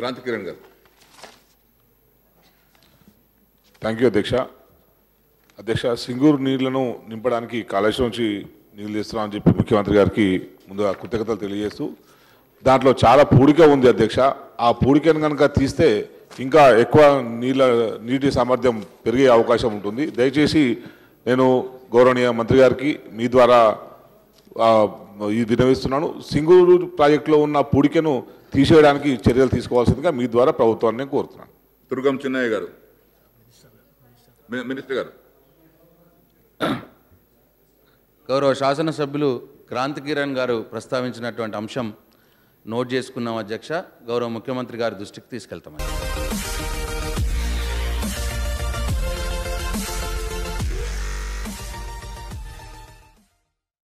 క్రాంతి కిరణ్ గారు thank you అధ్యక్ష అధ్యక్ష సింగూరు నీళ్లను నింపడానికి కాళేశ్వరం నుంచి నీళ్లు తీస్తున్నామని చెప్పి ముఖ్యమంత్రి గారికి ముందుగా కృతజ్ఞతలు తెలియజేస్తూ దాంట్లో చాలా పూడిక ఉంది అధ్యక్ష ఆ పూడికను కనుక తీస్తే ఇంకా ఎక్కువ నీళ్ళ నీటి సామర్థ్యం పెరిగే అవకాశం ఉంటుంది దయచేసి నేను గౌరవనీయ మంత్రి గారికి మీ ద్వారా ఆ, ఇది వినవిస్తున్నాను సింగూరు ప్రాజెక్టులో ఉన్న పూడికను తీసేయడానికి చర్యలు తీసుకోవాల్సిందిగా మీ ద్వారా ప్రభుత్వాన్ని నేను కోరుతున్నాను దుర్గం చిన్నయ్య గారు మి- మినిస్టర్ గారు గౌరవ శాసనసభ్యులు క్రాంతి కిరణ్ గారు ప్రస్తావించినటువంటి అంశం నోట్ చేసుకున్నాం అధ్యక్ష గౌరవ ముఖ్యమంత్రి గారి దృష్టికి తీసుకెళ్తామని